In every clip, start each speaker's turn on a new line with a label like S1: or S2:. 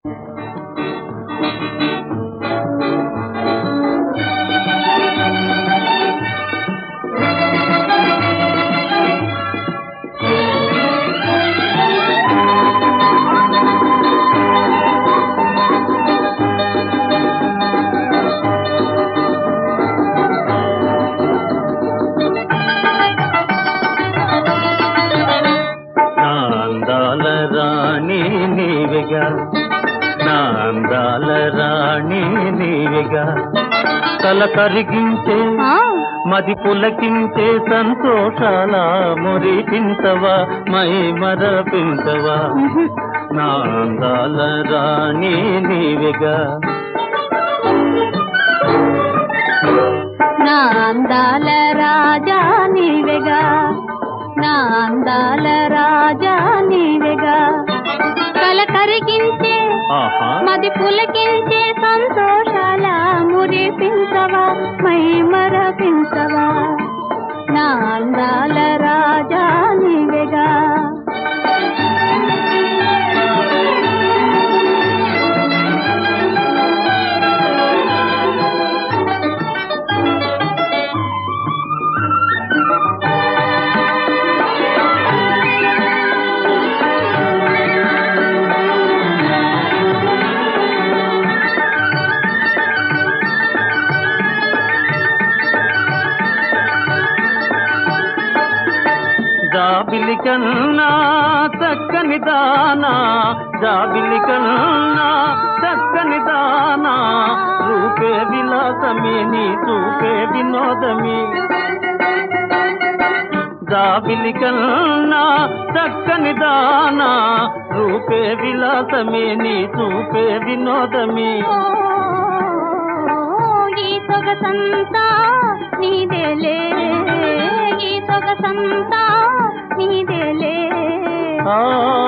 S1: నా అందాల రాణి నీవిగా నా అందాల రాణి నీవిగా తల కరిగించే మది పులకించే సంతోషాల మురిపించవా మై మరపించవా నా అందాల రాణి నీవిగా
S2: నా అందాల రాజా నీవెగా నా అందాల రాజా నీవెగా కల కరిగించే
S1: ఆహా
S2: మది పులకించే సంతోషాల మురిపించవా మై మరపించవా నా అందాల రాజా నీవెగా
S1: జాబిలి కన్నా చక్కని దానా జాబిలి కన్నా చక్కని దానా రూపే విలాసమే నీ చూపే వినోదమే జాబిలి కన్నా చక్కని దానా రూపే విలాసమే నీ చూపే వినోదమే
S2: ఓ, ఈ సొగసంతా నీదేలే ఈ సొగసంతా నీదేలే
S1: ఆ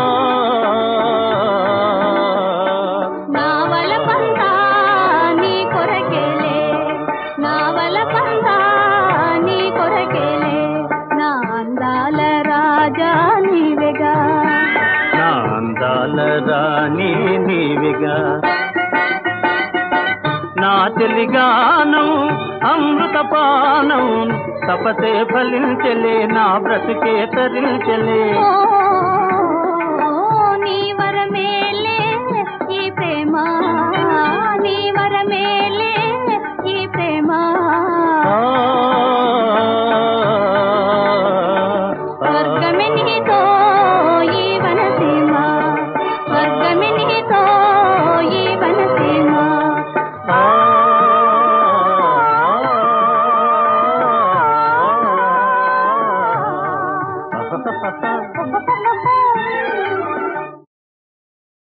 S2: నా వలపంతా నీ కొరకేలే నా వలపంతా నీ కొరకేలే నా అందాల రాజా నీవెగా
S1: నా అందాల రాణి నీవిగా నా తెలిగానం అమృతపానం తపసే ఫలించలే నా బ్రతుకే తరించలే
S2: ఓ, నీ వరమేలే ఈ ప్రేమ నీ వరమేలే ఈ ప్రేమ
S1: ఆ,
S2: స్వర్గమే నీతో ఈ వనసీమ స్వర్గమే నీతో ఈ వనసీమ
S1: ఆ, ఆ.